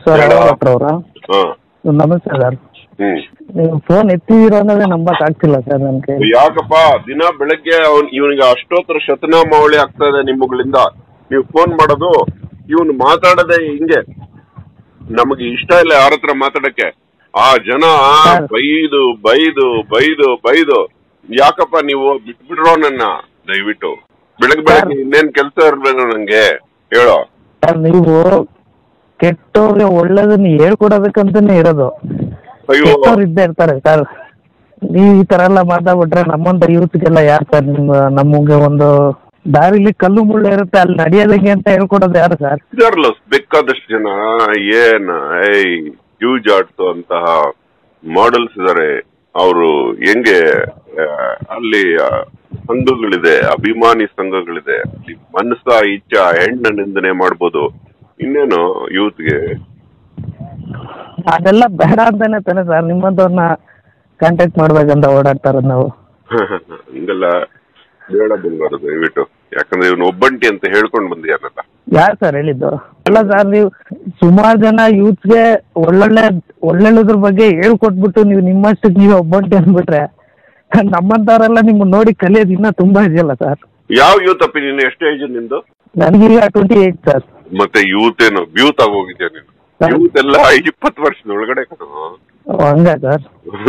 Sir ಹೇಳು. Doctor ಅವರಾ ಹಾ ನಮಸ್ತೆ ಸರ್ ಹ್ಮ್ ನೀವು ಫೋನ್ ಎತ್ತಿದಿರೋ ಅನ್ನೋದೇ ನಂಬಕ್ ಆಗ್ತಿಲ್ಲ ಸರ್ ನನಗೆ ಯಾಕಪ್ಪ ದಿನ ಬೆಳಗ್ಗೆ ಅವನ್ ಇವನಿಗೆ ಅಷ್ಟೋತ್ತರ ಶತನಾಮಾವಳಿ ಆಗ್ತಾ ಇದೆ ನಿಮ್ಮಗಳಿಂದ ನೀವು ಫೋನ್ ಮಾಡೋದು ಇವನು ಮಾತಾಡದೆ ಹಿಂಗೆ ನಮಗೆ ಇಷ್ಟ ಇಲ್ಲ ಯಾರ ಹತ್ರ ಮಾತಾಡಕ್ಕೆ ಆ ಜನ ಸರ್. ಬೈದು ಬೈದು ಬೈದು ಬೈದು ಯಾಕಪ್ಪ ನೀವು ಬಿಟ್ಬಿಡ್ರೋ ನನ್ನ ದಯವಿಟ್ಟು ಬೆಳಗ್ಗೆ ಬೆಳಗ್ಗೆ ಸರ್. ಇನ್ನೇನ್ ಕೆಲಸ ಇರ್ಬೇಕು ನಂಗೆ ಹೇಳೋ ಸರ್ ನೀವು ಕೆಟ್ಟವ್ರಿಗೆ ಒಳ್ಳೇದನ್ನ ಹೇಳ್ಕೊಡೋದಕ್ಕಂತಾನೆ ಇರೋದು ಅಯ್ಯೋ ಕೆಟ್ಟವ್ರು ಇದ್ದೇ ಇರ್ತಾರೆ ಸರ್ ನೀವು ಈ ತರ ಎಲ್ಲ ಮಾತಾಡ್ಬಿಟ್ರೆ ನಮ್ಮಂತ ಯೂತ್ಗೆಲ್ಲ ಯಾರು ಸರ್ ನಿಮ್ಮ ನಮಗೆ ಒಂದು ದಾರಿಲಿ ಕಲ್ಲು ಮುಳ್ಳು ಇರುತ್ತೆ ಅಲ್ಲಿ ನಡೆಯೋದಂಗೆ ಅಂತ ಹೇಳ್ಕೊಡೋದು ಯಾರು ಸರ್ ಇದಾರಲ್ಲ ಬೇಕಾದಷ್ಟು ಜನ ಏನ್ ಏಯ್ ಹ್ಯೂಜ್ ಆಡ್ತು ಅಂತಹ ಮಾಡೆಲ್ಸ್ ಇದಾರೆ ಅವರು ಹೆಂಗೆ ಆ, ಅಲ್ಲಿ ಆ, ಸಂಘಗಳಿದೆ ಅಭಿಮಾನಿ ಸಂಘಗಳಿದೆ ಅಲ್ಲಿ ಮನಸ್ಸ ಇಚ್ಛಾ ಹೆಣ್ಣ ನಿಂದನೆ ಮಾಡ್ಬೋದು ಇನ್ನೇನು ಯೂತ್ಗೆ ಅದೆಲ್ಲ ಬೇಡ ಅಂತಾನೆ ತಾನೆ ಸರ್ ನಿಮ್ಮಂತವ್ರನ್ನ ಕಾಂಟ್ಯಾಕ್ಟ್ ಮಾಡ್ಬೇಕಂತ ಓಡಾಡ್ತಾ ಇರೋದು ನಾವು ಹಿಂಗೆಲ್ಲ ಬೇಡ ಬಂಗಾರ ದಯವಿಟ್ಟು ಯಾಕಂದ್ರೆ ಇವನು ಒಬ್ಬಂಟಿ ಅಂತ ಹೇಳ್ಕೊಂಡು ಬಂದಿಯಾನಲ್ಲ ಯಾರು ಸರ್ ಹೇಳಿದ್ದು ಅಲ್ಲ ಸರ್ ನೀವು ಸುಮಾರು ಜನ ಯೂತ್ಗೆ ಒಳ್ಳೊಳ್ಳೆ ಒಳ್ಳೊಳ್ಳದ್ರ ಬಗ್ಗೆ ಹೇಳ್ಕೊಟ್ಬಿಟ್ಟು ನೀವು ನಿಮ್ಮಷ್ಟಕ್ಕೆ ನೀವು ಒಬ್ಬಂಟಿ ಅಂದ್ಬಿಟ್ರೆ ನಮ್ಮಂಥವ್ರೆಲ್ಲ ನಿಮ್ಮನ್ನ ನೋಡಿ ಕಲಿಯೋದು ಇನ್ನೂ ತುಂಬಾ ಇದೆಯಲ್ಲ ಸರ್ ಯಾವ ಯೂತ್ ಅಪ್ಪಿ ನೀನು ಎಷ್ಟು ಏಜ್ ನಿಂದು ನನಗೀಗ ಟ್ವೆಂಟಿ ಏಯ್ಟ್ ಸರ್ ಮತ್ತೆ ಯೂತ್ ಏನು ಬ್ಯೂತ್ ಆಗೋಗಿದ್ಯಾ ನೀನು ಸರ್. ಯೂತ್ ಎಲ್ಲ ಇಪ್ಪತ್ತು ವರ್ಷದ ಒಳಗಡೆ ಕಣೋ ಹಂಗ ಸರ್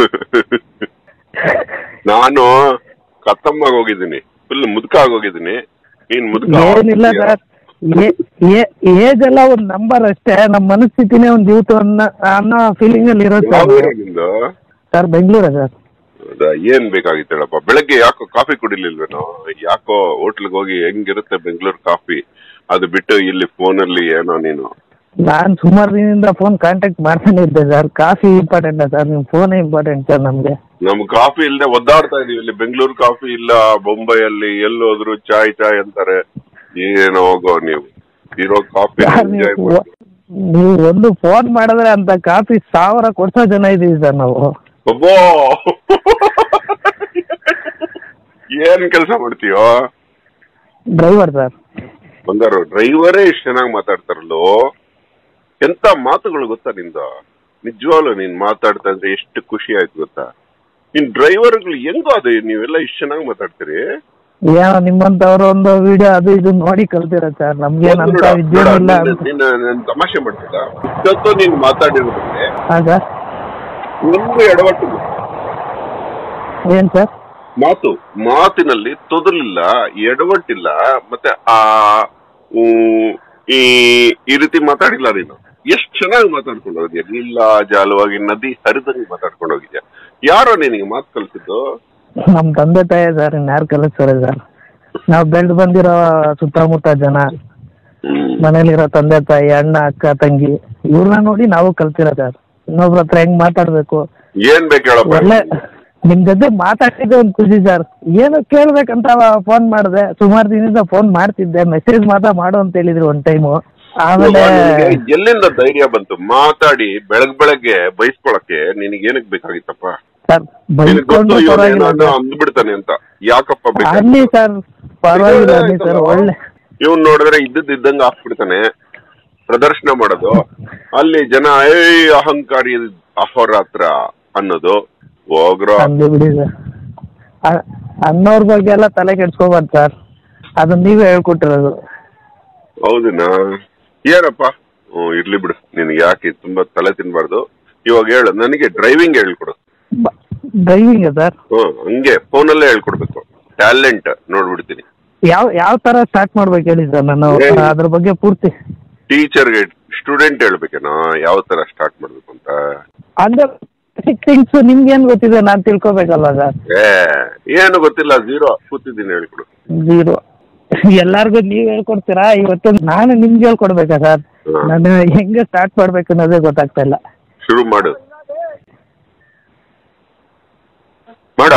ನಾನು ಕತ್ತಮ್ಮಾಗ ಹೋಗಿದ್ದೀನಿ ಫುಲ್ ಮುದುಕ ಆಗೋಗಿದ್ದೀನಿ ನೀನ್ ಮುದುಕ ಏನಿಲ್ಲ ಸರ್ ಏಜ್ ಎಲ್ಲ ಒಂದು ನಂಬರ್ ಅಷ್ಟೇ ನಮ್ಮ ಮನಸ್ಥಿತಿನೇ ಒಂದು ಯೂತ್ ಅನ್ನೋ ಅನ್ನೋ ಫೀಲಿಂಗ್ ಅಲ್ಲಿ ಇರೋದು ಯಾವ ಸರ್ ಊರು ನಿಂದು ಸರ್ ಬೆಂಗಳೂರ ಸರ್ ಹೌದಾ? ಏನ್ ಬೇಕಾಗಿತ್ತು ಹೇಳಪ್ಪ ಬೆಳಗ್ಗೆ ಯಾಕೋ ಕಾಫಿ ಕುಡಿಲಿಲ್ವೇನೋ ಯಾಕೋ ಹೋಟ್ಲಿಗೆ ಹೋಗಿ ಹೆಂಗಿರುತ್ತೆ ಬೆಂಗಳೂರು ಕಾಫಿ ಅದು ಬಿಟ್ಟು ಇಲ್ಲಿ ಫೋನಲ್ಲಿ ಏನೋ ನೀನು ನಾನು ಸುಮಾರು ದಿನದಿಂದ ಫೋನ್ ಕಾಂಟ್ಯಾಕ್ಟ್ ಮಾಡ್ತಾನೆ ಇದ್ದೆ ಸರ್ ಕಾಫಿ ಇಂಪಾರ್ಟೆಂಟ್ ಸರ್ ನಿಮ್ಮ ಫೋನೇ ಇಂಪಾರ್ಟೆಂಟ್ ಸರ್ ನಮಗೆ ನಮ್ ಕಾಫಿ ಇಲ್ಲದೆ ಒದ್ದಾಡ್ತಾ ಇದೀವಿ ಇಲ್ಲಿ ಬೆಂಗಳೂರು ಕಾಫಿ ಇಲ್ಲ ಬೊಂಬೈಯಲ್ಲಿ ಎಲ್ಲೋದ್ರು ಚಾಯ್ ಚಾಯ್ ಅಂತಾರೆ ಏನೋ ಹೋಗೋ ನೀವು ಇರೋ ಕಾಫಿ ಸರ್ ಎಂಜಾಯ್ ನೀವು ಮಾಡಿ ನೀವು ಒಂದು ಫೋನ್ ಮಾಡಿದ್ರೆ ಅಂತ ಕಾಫಿ ಸಾವಿರ ಕೊಡ್ಸೋ ಜನ ಇದೀವಿ ಸರ್ ನಾವು ಒಬ್ಬೋ ಏನ್ ಕೆಲಸ ಮಾಡ್ತೀಯೋ ಡ್ರೈವರ್ ಸರ್ ಬಂಗಾರು ಡ್ರೈವರೇ ಇಷ್ಟು ಚೆನ್ನಾಗಿ ಮಾತಾಡ್ತಾರಲ್ಲೋ ಎಂತ ಮಾತುಗಳು ಗೊತ್ತಾ ನಿಂದ ನಿಜವಾಗ್ಲು ನೀನ್ ಮಾತಾಡ್ತಾ ಇದ್ರೆ ಎಷ್ಟು ಖುಷಿ ಆಯ್ತು ಗೊತ್ತಾ ನಿನ್ ಡ್ರೈವರ್ಗಳು ಹೆಂಗೋ ಅದು ನೀವೆಲ್ಲ ಇಷ್ಟು ಚೆನ್ನಾಗಿ ಮಾತಾಡ್ತೀರಿ ಏನೋ ನಿಮ್ಮಂತವ್ರ ಒಂದು ವಿಡಿಯೋ ಅದು ಇದು ನೋಡಿ ಕಲ್ತಿರ ಸರ್ ನಮ್ಗೇನ್ ಅಂತ ನೋಡು, ವಿದ್ಯೆನೂ ಇಲ್ಲ ನೋಡು, ಅಂತ ನೀನ್- ನೀನ್ ತಮಾಷೆ ಮಾಡ್ತಿದ್ದ ಇಷ್ಟೊತ್ತು ನೀನ್ ಮಾತಾಡಿರೋದಕ್ಕೆ ಹಾಂ ಸರ್ ಒಂದು ಎಡವಟ್ಟು ಏನ್ ಸರ್ ಮಾತು ಮಾತಿನಲ್ಲಿ ತೊದಲಿಲ್ಲ ಎಡವಟ್ಟಿಲ್ಲ ಮತ್ತೆ ಆ ಊ, ಈ ಈ ರೀತಿ ಮಾತಾಡಿಲ್ಲ ನೀನು ಎಷ್ಟ್ ಚೆನ್ನಾಗಿ ಮಾತಾಡ್ಕೊಂಡು ಹೋಗಿದ್ಯಾ ಇಲ್ಲ ಜಾಲವಾಗಿ ನದಿ ಹರಿದಂಗೆ ಮಾತಾಡ್ಕೊಂಡು ಹೋಗಿದ್ಯಾ ಯಾರೋ ನಿನಗೆ ಮಾತು ಕಲ್ಸಿದ್ದು ನಮ್ ತಂದೆ ತಾಯಿ ಸರ್ ಇನ್ಯಾರು ಕಲಿಸ್ತಾರೆ ಸರ್ ನಾವು ಬೆಳೆದು ಬಂದಿರೋ ಸುತ್ತಮುತ್ತ ಜನ ಹ್ಮ್. ಮನೇಲಿರೋ ತಂದೆ ತಾಯಿ ಅಣ್ಣ ಅಕ್ಕ ತಂಗಿ ಇವ್ರನ್ನ ನೋಡಿ ನಾವು ಕಲ್ತಿರೋ ಸರ್ ಇನ್ನೊಬ್ರ ಹತ್ರ ಹೆಂಗ್ ಮಾತಾಡ್ಬೇಕು ಏನ್ ಬೇಕು ಹೇಳಪ್ಪ ಒಳ್ಳೆ ನಿಮ್ ಜೊತೆ ಮಾತಾಡಿದ್ದೆ ಒಂದು ಖುಷಿ ಸರ್ ಏನು ಕೇಳ್ಬೇಕಂತ ಫೋನ್ ಮಾಡಿದೆ ಸುಮಾರು ದಿನದಿಂದ ಫೋನ್ ಮಾಡ್ತಿದ್ದೆ ಮೆಸೇಜ್ ಮಾತ್ರ ಮಾಡು ಅಂತ ಹೇಳಿದ್ರು ಒಂದ್ ಟೈಮು ಆಮೇಲೆ ನಿನಗೆ ಎಲ್ಲಿಂದ ಧೈರ್ಯ ಬಂತು ಮಾತಾಡಿ ಬೆಳಗ್ ಬೆಳಗ್ಗೆ ಬೈಸ್ಕೊಳಕ್ಕೆ ನಿನಗೆ ಏನಕ್ ಬೇಕಾಗಿತ್ತಪ್ಪ ಸರ್ ನಿನಗ್ ಗೊತ್ತು ಬೈಕೊಂಡು ಇವ್ನು ಪರವಾಗಿಲ್ಲ ಏನಾದ್ರು ಅಂದ್ಬಿಡ್ತಾನೆ ಅಂತ ಯಾಕಪ್ಪ ಆಗ್ಲಿ ಸರ್ ಪರವಾಗಿಲ್ಲ ಆಗ್ಲಿ ಸರ್ ಒಳ್ಳೆ ಇವನ್ ನೋಡಿದ್ರೆ ಇದ್ದದ್ ಇದ್ದಂಗ ಹಾಕ್ಬಿಡ್ತಾನೆ ಪ್ರದರ್ಶನ ಮಾಡೋದು ಅಲ್ಲಿ ಜನ ಏಯ್ ಅಹಂಕಾರಿ ಅಹೋರಾತ್ರ ಅನ್ನೋದು ಹೋಗ್ರೋ ಅಂದೆ ಬಿಡಿ ಸರ್ ಅ- ಅನ್ನೋರ್ ಬಗ್ಗೆ ಎಲ್ಲ ತಲೆ ಕೆಡ್ಸ್ಕೊಬಾರ್ದು ಸರ್ ಅದನ್ನ ನೀವೇ ಹೇಳ್ಕೊಟ್ಟಿರೋದು ಹೌದಿನಾ ಏನಪ್ಪ ಹ್ಮ್ ಇರ್ಲಿ ಬಿಡು ನಿನ್ಗೆ ಯಾಕೆ ತುಂಬಾ ತಲೆ ತಿನ್ಬಾರ್ದು ಇವಾಗ ಹೇಳು ನನಗೆ ಡ್ರೈವಿಂಗ್ ಹೇಳ್ಕೊಡು ಡ್ರೈವಿಂಗ್ ಸರ್ ಹ್ಮ್ ಹಂಗೆ ಫೋನಲ್ಲೇ ಹೇಳ್ಕೊಡ್ಬೇಕು ಟ್ಯಾಲೆಂಟ್ ನೋಡ್ಬಿಡ್ತೀನಿ ಯಾವ ಯಾವ ತರ ಸ್ಟಾರ್ಟ್ ಮಾಡ್ಬೇಕು ಹೇಳಿ ಸರ್ ನಾನು ಏ. ಅದ್ರ ಬಗ್ಗೆ ಪೂರ್ತಿ ಟೀಚರ್ಗೆ ಸ್ಟೂಡೆಂಟ್ ಹೇಳ್ಬೇಕೇನೋ ಯಾವ ತರ ಸ್ಟಾರ್ಟ್ ಮಾಡ್ಬೇಕು ಅಂತ ಅಂದ್ರೆ ಥಿಂಗ್ಸ್ ನಿಮ್ಗೆ ಏನ್ ಗೊತ್ತಿದೆ ನಾನ್ ತಿಳ್ಕೊಬೇಕಲ್ವಾ ಸರ್ ಏ ಏನು ಗೊತ್ತಿಲ್ಲ ಝೀರೋ ಕೂತಿದ್ದೀನಿ ಹೇಳ್ಕೊಡು ಜೀರೋ ಎಲ್ಲಾರ್ಗು ನೀವ್ ಹೇಳ್ಕೊಡ್ತೀರಾ ಇವತ್ತು ನಾನು ನಿಮ್ಗೆ ಹೇಳ್ಕೊಡ್ಬೇಕಾ ಸರ್ ಹಾ. ನಾನು ಹೆಂಗೆ ಸ್ಟಾರ್ಟ್ ಮಾಡ್ಬೇಕು ಅನ್ನೋದೇ ಗೊತ್ತಾಗ್ತಾ ಇಲ್ಲ ಶುರು ಮಾಡು ಮಾಡ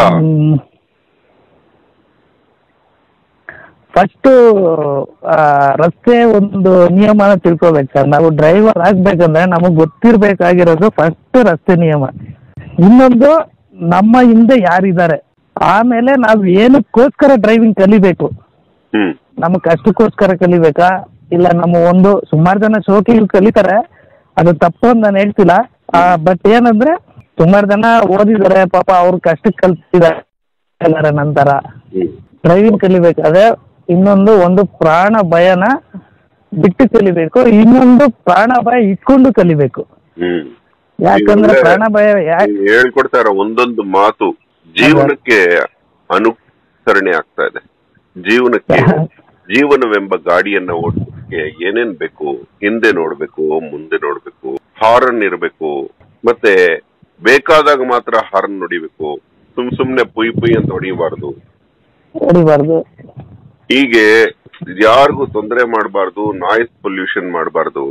ಫಸ್ಟ್ ರಸ್ತೆ ಒಂದು ನಿಯಮನ ತಿಳ್ಕೊಬೇಕು ಸರ್ ನಾವು ಡ್ರೈವರ್ ಆಗ್ಬೇಕಂದ್ರೆ ನಮಗೆ ಗೊತ್ತಿರ್ಬೇಕಾಗಿರೋದು ಫಸ್ಟ್ ರಸ್ತೆ ನಿಯಮ ಇನ್ನೊಂದು ನಮ್ಮ ಹಿಂದೆ ಯಾರಿದ್ದಾರೆ ಆಮೇಲೆ ನಾವು ಏನಕ್ಕೋಸ್ಕರ ಡ್ರೈವಿಂಗ್ ಕಲಿಬೇಕು ಹ್ಮ್ ನಮಗೆ ಕಷ್ಟಕ್ಕೋಸ್ಕರ ಕಲಿಬೇಕಾ ಇಲ್ಲ ನಮ್ಮ ಒಂದು ಸುಮಾರು ಜನ ಶೋಕಿಗೆ ಕಲಿತಾರೆ ಅದು ತಪ್ಪು ಅಂತ ನಾನು ಹೇಳ್ತಿಲ್ಲ ಬಟ್ ಏನಂದ್ರೆ ಸುಮಾರು ಜನ ಓದಿದ್ದಾರೆ ಪಾಪ ಅವ್ರು ಕಷ್ಟಕ್ಕೆ ಕಲ್ತಿದ್ದಾರೆ ನಂತರ ಹ್ಮ್ ಡ್ರೈವಿಂಗ್ ಕಲಿಬೇಕಾದ್ರೆ ಇನ್ನೊಂದು ಒಂದು ಪ್ರಾಣ ಭಯನ ಬಿಟ್ಟು ಕಲಿಬೇಕು ಇನ್ನೊಂದು ಪ್ರಾಣ ಭಯ ಇಟ್ಕೊಂಡು ಕಲಿಬೇಕು ಹ್ಮ್ ಯಾಕಂದ್ರೆ ಇವ್ರೇ- ಪ್ರಾಣ ಭಯ ಯಾಕೆ ನೀವ್ ಹೇಳ್ಕೊಡ್ತಾ ಇರೋ ಒಂದೊಂದು ಮಾತು ಜೀವನಕ್ಕೆ ಅನುಸರಣೆ ಆಗ್ತಾ ಇದೆ ಜೀವನಕ್ಕೆ ಜೀವನವೆಂಬ ಗಾಡಿಯನ್ನ ಓಡಿಸೋಕೆ ಏನೇನ್ ಬೇಕು ಹಿಂದೆ ನೋಡ್ಬೇಕು ಮುಂದೆ ನೋಡ್ಬೇಕು ಹಾರನ್ ಇರಬೇಕು ಮತ್ತೆ ಬೇಕಾದಾಗ ಮಾತ್ರ ಹಾರನ್ ನುಡಿಬೇಕು ಸುಮ್ ಸುಮ್ನೆ ಪುಯ್ ಪುಯ್ ಅಂತ ಹೊಡಿಬಾರ್ದು ಹೊಡಿಬಾರ್ದು ಹೀಗೆ ಯಾರಿಗೂ ತೊಂದರೆ ಮಾಡಬಾರ್ದು ನಾಯ್ಸ್ ಪೊಲ್ಯೂಷನ್ ಮಾಡಬಾರ್ದು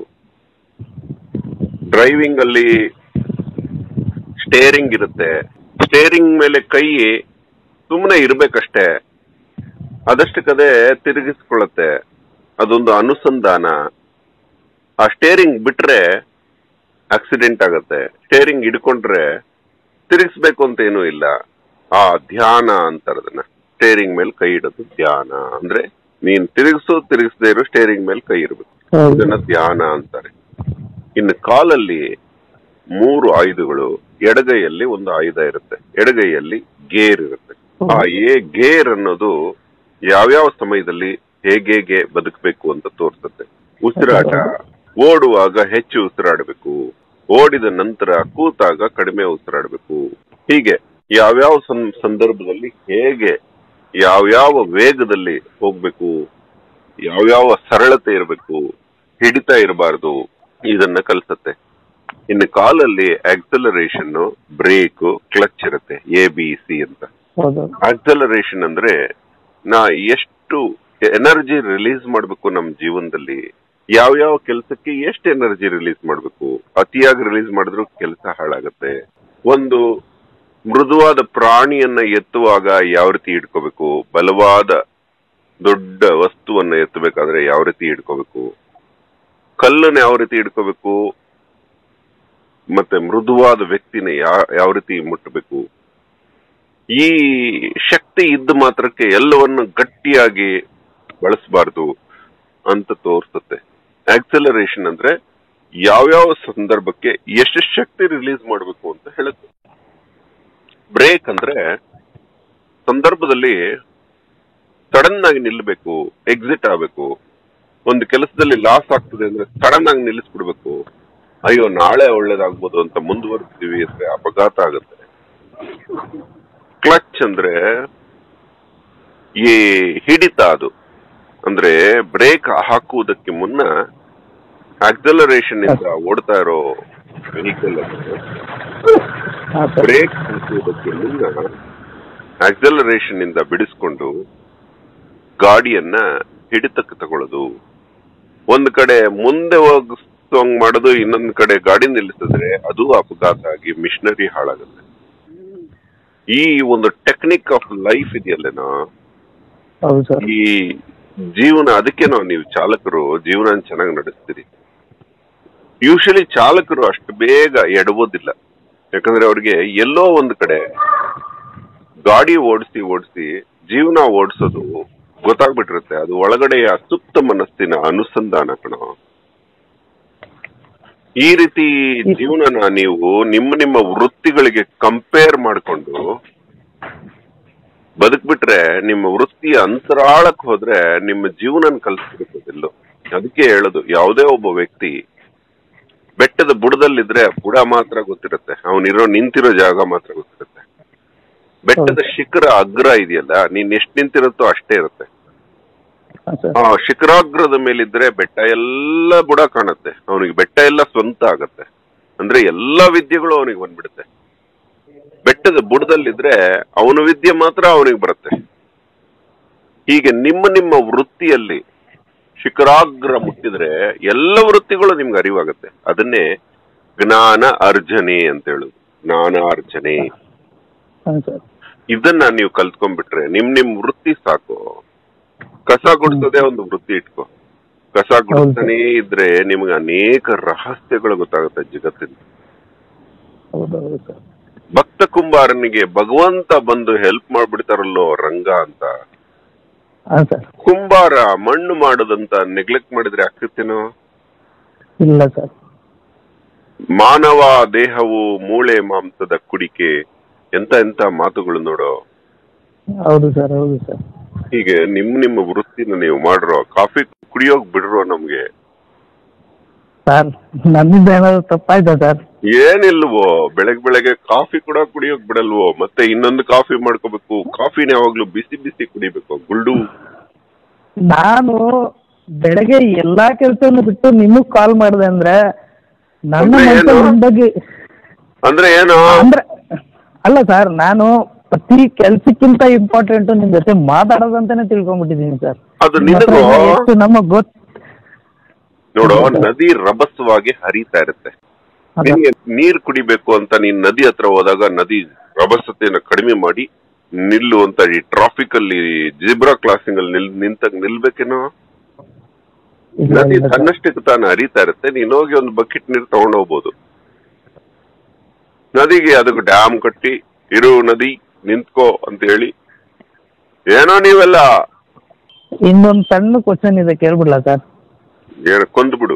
ಡ್ರೈವಿಂಗ್ ಅಲ್ಲಿ ಸ್ಟೇರಿಂಗ್ ಇರುತ್ತೆ ಸ್ಟೇರಿಂಗ್ ಮೇಲೆ ಕೈ ಸುಮ್ಮನೆ ಇರ್ಬೇಕಷ್ಟೇ ಅದಷ್ಟಕ್ಕದೇ ತಿರುಗಿಸ್ಕೊಳ್ಳುತ್ತೆ ಅದೊಂದು ಅನುಸಂಧಾನ ಆ ಸ್ಟೇರಿಂಗ್ ಬಿಟ್ರೆ ಆಕ್ಸಿಡೆಂಟ್ ಆಗತ್ತೆ ಸ್ಟೇರಿಂಗ್ ಹಿಡ್ಕೊಂಡ್ರೆ ತಿರುಗಿಸ್ಬೇಕು ಅಂತ ಏನೂ ಇಲ್ಲ ಆ ಧ್ಯಾನ ಅಂತಾರೆ ಅದನ್ನ ಸ್ಟೇರಿಂಗ್ ಮೇಲೆ ಕೈ ಇಡೋದು ಧ್ಯಾನ ಅಂದ್ರೆ ನೀನ್ ತಿರುಗಿಸು ತಿರುಗಿಸದೇ ಇರೋ ಸ್ಟೇರಿಂಗ್ ಮೇಲೆ ಕೈ ಇರಬೇಕು ಹೌದು ಇದನ್ನ ಧ್ಯಾನ ಅಂತಾರೆ ಇನ್ನು ಕಾಲಲ್ಲಿ ಮೂರು ಆಯುಧಗಳು ಎಡಗೈಯಲ್ಲಿ ಒಂದು ಆಯುಧ ಇರುತ್ತೆ ಎಡಗೈಯಲ್ಲಿ ಗೇರ್ ಇರುತ್ತೆ ಆ ಏ ಗೇರ್ ಅನ್ನೋದು ಯಾವ್ಯಾವ ಸಮಯದಲ್ಲಿ ಹೇಗೆ ಬದುಕಬೇಕು ಅಂತ ತೋರಿಸುತ್ತೆ ಉಸಿರಾಟ ಓಡುವಾಗ ಹೆಚ್ಚು ಉಸಿರಾಡಬೇಕು ಓಡಿದ ನಂತರ ಕೂತಾಗ ಕಡಿಮೆ ಉಸಿರಾಡಬೇಕು ಹೀಗೆ ಯಾವ್ಯಾವ ಸಂ- ಸಂದರ್ಭದಲ್ಲಿ ಹೇಗೆ ಯಾವ್ಯಾವ ವೇಗದಲ್ಲಿ ಹೋಗ್ಬೇಕು ಯಾವ್ಯಾವ ಸರಳತೆ ಇರಬೇಕು ಹಿಡಿತ ಇರಬಾರ್ದು ಇದನ್ನ ಕಲಿಸುತ್ತೆ ಇನ್ನು ಕಾಲಲ್ಲಿ ಆಕ್ಸಲರೇಷನ್ ಬ್ರೇಕ್ ಕ್ಲಚ್ ಇರುತ್ತೆ ಎ ಬಿ ಸಿ ಅಂತ ಹೌದು ಆಕ್ಸಲರೇಷನ್ ಅಂದ್ರೆ ನಾ ಎಷ್ಟು ಎನರ್ಜಿ ರಿಲೀಸ್ ಮಾಡ್ಬೇಕು ನಮ್ಮ ಜೀವನದಲ್ಲಿ ಯಾವ್ಯಾವ ಕೆಲಸಕ್ಕೆ ಎಷ್ಟು ಎನರ್ಜಿ ರಿಲೀಸ್ ಮಾಡ್ಬೇಕು ಅತಿಯಾಗಿ ರಿಲೀಸ್ ಮಾಡಿದ್ರು ಕೆಲಸ ಹಾಳಾಗತ್ತೆ ಒಂದು ಮೃದುವಾದ ಪ್ರಾಣಿಯನ್ನ ಎತ್ತುವಾಗ ಯಾವ ರೀತಿ ಇಟ್ಕೋಬೇಕು ಬಲವಾದ ದೊಡ್ಡ ವಸ್ತುವನ್ನ ಎತ್ತಬೇಕಾದ್ರೆ ಯಾವ ರೀತಿ ಇಟ್ಕೋಬೇಕು ಕಲ್ಲನ್ನ ಯಾವ ರೀತಿ ಇಟ್ಕೋಬೇಕು ಮತ್ತೆ ಮೃದುವಾದ ವ್ಯಕ್ತಿನ ಯಾ- ಯಾವ ರೀತಿ ಮುಟ್ಟಬೇಕು ಈ ಶಕ್ತಿ ಇದ್ದ ಮಾತ್ರಕ್ಕೆ ಎಲ್ಲವನ್ನು ಗಟ್ಟಿಯಾಗಿ ಬಳಸಬಾರ್ದು ಅಂತ ತೋರಿಸುತ್ತೆ ಆಕ್ಸಲರೇಷನ್ ಅಂದ್ರೆ ಯಾವ್ಯಾವ ಸಂದರ್ಭಕ್ಕೆ ಎಷ್ಟು ಶಕ್ತಿ ರಿಲೀಸ್ ಮಾಡಬೇಕು ಅಂತ ಹೇಳುತ್ತೆ ಬ್ರೇಕ್ ಅಂದ್ರೆ ಸಂದರ್ಭದಲ್ಲಿ ಸಡನ್ ಆಗಿ ನಿಲ್ಬೇಕು ಎಕ್ಸಿಟ್ ಆಗ್ಬೇಕು ಒಂದು ಕೆಲಸದಲ್ಲಿ ಲಾಸ್ ಆಗ್ತದೆ ಅಂದ್ರೆ ಸಡನ್ ಆಗಿ ನಿಲ್ಲಿಸ್ಬಿಡ್ಬೇಕು ಅಯ್ಯೋ ನಾಳೆ ಒಳ್ಳೇದಾಗ್ಬೋದು ಅಂತ ಮುಂದುವರಿಸ್ತೀವಿ ಅಂದ್ರೆ ಅಪಘಾತ ಆಗುತ್ತೆ ಕ್ಲಚ್ ಅಂದ್ರೆ ಈ ಹಿಡಿತ ಅದು ಅಂದ್ರೆ ಬ್ರೇಕ್ ಹಾಕುವುದಕ್ಕೆ ಮುನ್ನ ಆಕ್ಸಲರೇಷನ್ ಇಂದ ಓಡ್ತಾ ಇರೋ ವೆಹಿಕಲ್ ಹಾ ಸರ್ ಬ್ರೇಕ್ ಹಾಕುವುದಕ್ಕೆ ಮುನ್ನ ಆಕ್ಸಲರೇಷನ್ ಇಂದ ಬಿಡಿಸ್ಕೊಂಡು ಗಾಡಿಯನ್ನ ಹಿಡಿತಕ್ಕೆ ತಗೊಳ್ಳೋದು ಒಂದ್ ಕಡೆ ಮುಂದೆ ಹೋಗಿಸೋಂಗ್ ಮಾಡೋದು ಇನ್ನೊಂದ್ ಕಡೆ ಗಾಡಿ ನಿಲ್ಲಿಸಿದ್ರೆ ಅದು ಅಪಘಾತ ಆಗಿ ಮಿಷನರಿ ಹಾಳಾಗುತ್ತೆ ಈ ಒಂದು ಟೆಕ್ನಿಕ್ ಆಫ್ ಲೈಫ್ ಇದೆಯಲ್ಲೇನೋ ಹೌದು ಸರ್ ಈ ಜೀವನ ಅದಕ್ಕೆ ನಾವು ನೀವು ಚಾಲಕರು ಜೀವನ ಚೆನ್ನಾಗಿ ನಡೆಸ್ತೀರಿ ಯೂಶಲಿ ಚಾಲಕರು ಅಷ್ಟು ಬೇಗ ಎಡಬೋದಿಲ್ಲ ಯಾಕಂದ್ರೆ ಅವ್ರಿಗೆ ಎಲ್ಲೋ ಒಂದು ಕಡೆ ಗಾಡಿ ಓಡಿಸಿ ಓಡಿಸಿ ಜೀವನ ಓಡಿಸೋದು ಗೊತ್ತಾಗ್ಬಿಟ್ಟಿರುತ್ತೆ ಅದು ಒಳಗಡೆಯ ಸುಪ್ತ ಮನಸ್ಸಿನ ಅನುಸಂಧಾನ ಕಣೋ ಈ ರೀತಿ ಜೀವನನ ನೀವು ನಿಮ್ಮ ನಿಮ್ಮ ವೃತ್ತಿಗಳಿಗೆ ಕಂಪೇರ್ ಮಾಡಿಕೊಂಡು ಬದುಕ್ಬಿಟ್ರೆ ನಿಮ್ಮ ವೃತ್ತಿಯ ಅಂತರಾಳಕ್ಕೆ ಹೋದ್ರೆ ನಿಮ್ಮ ಜೀವನ ಕಲ್ಸ್ಬಿಡುತ್ತದೆಲ್ಲೋ ಅದಕ್ಕೆ ಹೇಳೋದು ಯಾವುದೇ ಒಬ್ಬ ವ್ಯಕ್ತಿ ಬೆಟ್ಟದ ಬುಡದಲ್ಲಿದ್ರೆ ಬುಡ ಮಾತ್ರ ಗೊತ್ತಿರುತ್ತೆ ಅವನಿರೋ ನಿಂತಿರೋ ಜಾಗ ಮಾತ್ರ ಗೊತ್ತಿರುತ್ತೆ ಬೆಟ್ಟದ ಶಿಖರ ಅಗ್ರ ಇದೆಯಲ್ಲ ನೀನ್ ಎಷ್ಟ್ ನಿಂತಿರುತ್ತೋ ಅಷ್ಟೇ ಇರುತ್ತೆ ಹಾಂ ಸರ್ ಆ ಶಿಖರಾಗ್ರದ ಮೇಲಿದ್ರೆ ಬೆಟ್ಟ ಎಲ್ಲ ಬುಡ ಕಾಣುತ್ತೆ ಅವನಿಗೆ ಬೆಟ್ಟ ಎಲ್ಲ ಸ್ವಂತ ಆಗತ್ತೆ ಅಂದ್ರೆ ಎಲ್ಲಾ ವಿದ್ಯೆಗಳು ಅವನಿಗೆ ಬಂದ್ಬಿಡುತ್ತೆ ಬೆಟ್ಟದ ಬುಡದಲ್ಲಿದ್ರೆ ಅವನ ವಿದ್ಯೆ ಮಾತ್ರ ಅವನಿಗೆ ಬರುತ್ತೆ ಹೀಗೆ ನಿಮ್ಮ ನಿಮ್ಮ ವೃತ್ತಿಯಲ್ಲಿ ಶಿಖರಾಗ್ರ ಮುಟ್ಟಿದ್ರೆ ಎಲ್ಲ ವೃತ್ತಿಗಳು ನಿಮ್ಗೆ ಅರಿವಾಗುತ್ತೆ ಅದನ್ನೇ ಜ್ಞಾನ ಅರ್ಜನೆ ಅಂತ ಹೇಳುದು ಜ್ಞಾನಾರ್ಜನೆ ಹಾಂ ಸರ್ ಇದನ್ನ ನೀವು ಕಲ್ತ್ಕೊಂಡ್ಬಿಟ್ರೆ ನಿಮ್ ನಿಮ್ ವೃತ್ತಿ ಸಾಕು ಕಸ ಗುಡಿಸೋದೇ ಒಂದು ವೃತ್ತಿ ಇಟ್ಕೋ ಕಸ ಗುಡಿಸ್ತಾನೇ ಇದ್ರೆ ನಿಮ್ಗೆ ಅನೇಕ ರಹಸ್ಯಗಳು ಗೊತ್ತಾಗುತ್ತೆ ಜಗತ್ತಿನ ಹೌದು ಹೌದು ಸರ್ ಭಕ್ತ ಕುಂಬಾರನಿಗೆ ಭಗವಂತ ಬಂದು ಹೆಲ್ಪ್ ಮಾಡ್ಬಿಡ್ತಾರಲ್ಲೋ ರಂಗ ಅಂತ ಹಾಂ ಸರ್ ಕುಂಬಾರ ಮಣ್ಣು ಮಾಡೋದಂತ ನೆಗ್ಲೆಕ್ಟ್ ಮಾಡಿದ್ರೆ ಆಗ್ತಿತ್ತೇನೋ ಇಲ್ಲ ಸರ್ ಮಾನವ ದೇಹವು ಮೂಳೆ ಮಾಂಸದ ಕುಡಿಕೆ ಎಂತ ಎಂತ ಮಾತುಗಳು ನೋಡೋ ಹೌದು ಸರ್ ಹೌದು ಸರ್ ಹೀಗೆ ನಿಮ್ ನಿಮ್ಮ ವೃತ್ತಿನ ನೀವು ಮಾಡ್ರೋ ಕಾಫಿ ಕುಡಿಯೋಕ್ ಬಿಡ್ರೋ ನಮ್ಗೆ ಸರ್ ನನ್ನಿಂದ ಏನಾದ್ರು ತಪ್ಪಾಯ್ತಾ ಸರ್ ಏನಿಲ್ವೋ ಬೆಳಗ್ ಬೆಳಗ್ಗೆ ಕಾಫಿ ಕೂಡ ಕುಡಿಯೋಕ್ ಬಿಡಲ್ವೋ ಮತ್ತೆ ಇನ್ನೊಂದು ಕಾಫಿ ಮಾಡ್ಕೋಬೇಕು ಕಾಫಿನ ಯಾವಾಗ್ಲೂ ಬಿಸಿ ಬಿಸಿ ಕುಡಿಬೇಕು ಗುಲ್ಡು ನಾನು ಬೆಳಗ್ಗೆ ಎಲ್ಲಾ ಕೆಲಸವನ್ನು ಬಿಟ್ಟು ನಿಮಗ್ ಕಾಲ್ ಮಾಡಿದೆ ಅಂದ್ರೆ ನನ್ನ ಅಂದ್ರೆ ಮನಸ್ಸಲ್ಲಿ ಏನು? ನಿಮ್ ಬಗ್ಗೆ ಅಂದ್ರೆ ಏನು ಅಂದ್ರೆ ಅಲ್ಲ ಸರ್ ನಾನು ಪ್ರತಿ ಕೆಲ್ಸಕ್ಕಿಂತ ಇಂಪಾರ್ಟೆಂಟ್ ನಿಮ್ ಜೊತೆ ಮಾತಾಡೋದಂತಾನೆ ತಿಳ್ಕೊಂಡ್ಬಿಟ್ಟಿದ್ದೀನಿ ಸರ್ ಅದು ನಿಮ್ಮ ಹತ್ರ ನಿನಗೂ ಎಷ್ಟು ನಮಗ್ ಗೊತ್ತ ನೋಡು ನದಿ ರಭಸವಾಗಿ ಹರಿತಾ ಇರುತ್ತೆ ನಿನ್ಗೆ ನೀರ್ ಕುಡಿಬೇಕು ಅಂತ ನೀನ್ ನದಿ ಹತ್ರ ಹೋದಾಗ ನದಿ ರಭಸತೆಯನ್ನ ಕಡಿಮೆ ಮಾಡಿ ನಿಲ್ಲು ಅಂತ ಈ ಟ್ರಾಫಿಕ್ ಅಲ್ಲಿ ಜಿಬ್ರಾ ಕ್ಲಾಸಿಂಗ್ ಅಲ್ಲಿ ನಿಲ್ ನಿಂತಾಗ ನಿಲ್ಬೇಕೇನೋ ನದಿ ತನ್ನಷ್ಟಕ್ಕೆ ತಾನು ಹರಿತಾ ಇರುತ್ತೆ ನೀನ್ ಹೋಗಿ ಒಂದು ಬಕೆಟ್ ನೀರು ತಗೊಂಡ್ ಹೋಗ್ಬೋದು ನದಿಗೆ ಅದಕ್ಕೆ ಡ್ಯಾಮ್ ಕಟ್ಟಿ ಇರು ನದಿ ನಿಂತ್ಕೋ ಅಂತ ಹೇಳಿ ಏನೋ ನೀವೆಲ್ಲ ಇನ್ನೊಂದ್ ಸಣ್ಣ ಕ್ವಶನ್ ಇದೆ ಕೇಳ್ಬಿಡ್ಲಾ ಸರ್ ಏನ ಕೊಂದ್ಬಿಡು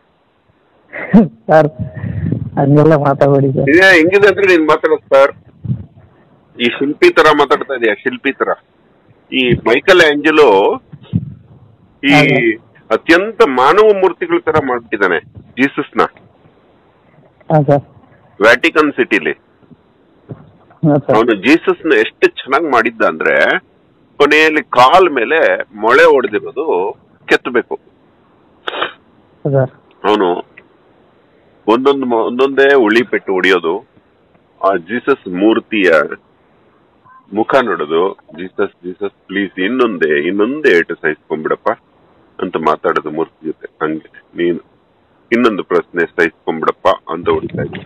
ಸರ್ ಹಂಗೆಲ್ಲ ಮಾತಾಡಬೇಡಿ ಸರ್ ಇದೇ ಹೆಂಗಿದೆ ಅಂದ್ರೆ ನೀನ್ ಮಾತಾಡೋದು ಸರ್ ಈ ಶಿಲ್ಪಿ ತರ ಮಾತಾಡ್ತಾ ಇದೀಯ ಶಿಲ್ಪಿ ತರ ಈ ಮೈಕಲ್ ಆಂಜಲೋ ಈ ಹಾಗೆ. ಅತ್ಯಂತ ಮಾನವ ಮೂರ್ತಿಗಳ ತರ ಮಾಡ್ಬಿಟ್ಟಿದ್ದಾನೆ ಜೀಸಸ್ ನ ಹಾ ಸರ್ ವ್ಯಾಟಿಕನ್ ಸಿಟಿಲಿ ಹಾ ಸರ್ ಅವನು ಜೀಸಸ್ ನ ಎಷ್ಟು ಚೆನ್ನಾಗಿ ಮಾಡಿದ್ದ ಅಂದ್ರೆ ಕೊನೆಯಲ್ಲಿ ಕಾಲ್ ಮೇಲೆ ಮೊಳೆ ಹೊಡೆದಿರೋದು ಕೆತ್ತಬೇಕು ಸರ್ ಅವನು ಒಂದೊಂದು ಮ- ಒಂದೊಂದೇ ಉಳಿ ಪೆಟ್ಟು ಹೊಡಿಯೋದು ಆ ಜೀಸಸ್ ಮೂರ್ತಿಯ ಮುಖ ನೋಡೋದು ಜೀಸಸ್ ಜೀಸಸ್ ಪ್ಲೀಸ್ ಇನ್ನೊಂದೇ ಇನ್ನೊಂದೇ ಏಟು ಸಹಿಸ್ಕೊಂಡ್ಬಿಡಪ್ಪ ಅಂತ ಮಾತಾಡೋದು ಮೂರ್ತಿ ಜೊತೆ ಹಂಗೆ ನೀನು ಇನ್ನೊಂದು ಪ್ರಶ್ನೆ ಸಹಿಸ್ಕೊಂಡ್ಬಿಡಪ್ಪ ಅಂತ ಹೊಡಿತಾ ಇದ್ದ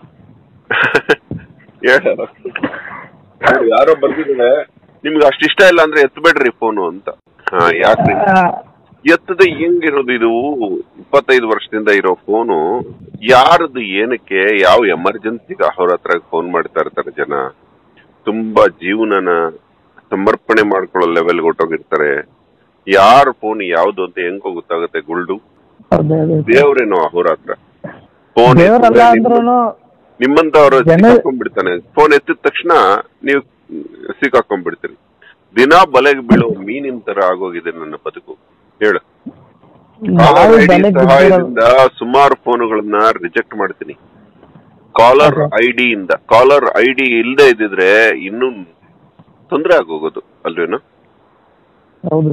ಹೇಳ ಯಾರೋ ಬರ್ದಿದ್ದಾರೆ ನಿಮ್ಗೆ ಅಷ್ಟು ಇಷ್ಟ ಇಲ್ಲ ಅಂದ್ರೆ ಎತ್ತಬೇಡ್ರಿ ಫೋನು ಅಂತ ಹಾ ಯಾಕ್ರಿ ಎತ್ತದ ಹೆಂಗಿರೋದು ಇದು ಇಪ್ಪತ್ತೈದು ವರ್ಷದಿಂದ ಇರೋ ಫೋನು ಯಾರದು ಏನಕ್ಕೆ ಯಾವ ಎಮರ್ಜೆನ್ಸಿಗೆ ಅವ್ರ ಹತ್ರ ಫೋನ್ ಮಾಡ್ತಾ ಇರ್ತಾರೆ ಜನ ತುಂಬಾ ಜೀವನನ ಸಮರ್ಪಣೆ ಮಾಡ್ಕೊಳ್ಳೋ ಲೆವೆಲ್ ಹೊಟ್ಟೋಗಿರ್ತಾರೆ ಯಾರ ಫೋನ್ ಯಾವ್ದು ಅಂತ ಹೆಂಗೋ ಗೊತ್ತಾಗುತ್ತೆ ಗುಲ್ಡು ಅದೇ ಅದೇ ಸರ್. ದೇವ್ರೇನೋ ಅವ್ರ ಹತ್ರ ಫೋನ್ ದೇವರಲ್ಲ ಅಂದ್ರೂ ನಿಮ್ಮಂತವ್ರು ಜನ- ಸಿಕ್ಕಾಕೊಂಡ್ಬಿಡ್ತಾನೆ ಫೋನ್ ಎತ್ತಿದ ತಕ್ಷಣ ನೀವು ಸಿಕ್ಕಾಕೊಂಡ್ಬಿಡ್ತೀರಿ ದಿನಾ ಬಲೆಗೆ ಬೀಳೋ ಮೀನಿನ ತರ ಆಗೋಗಿದೆ ನನ್ನ ಬದುಕು ಹೇಳು ನಾವು ಕಾಲರ್ ಐಡಿ ಬೆಲೆ ಸಹಾಯದಿಂದ ಸುಮಾರು ಫೋನುಗಳನ್ನ ರಿಜೆಕ್ಟ್ ಮಾಡ್ತೀನಿ ಕಾಲರ್ ಹೌದಾ? ಐಡಿ ಇಂದ ಕಾಲರ್ ಐಡಿ ಇಲ್ಲದೆ ಇದ್ದಿದ್ರೆ ಇನ್ನೂ ತೊಂದರೆ ಆಗೋಗೋದು ಅಲ್ವೇನೋ ಹೌದು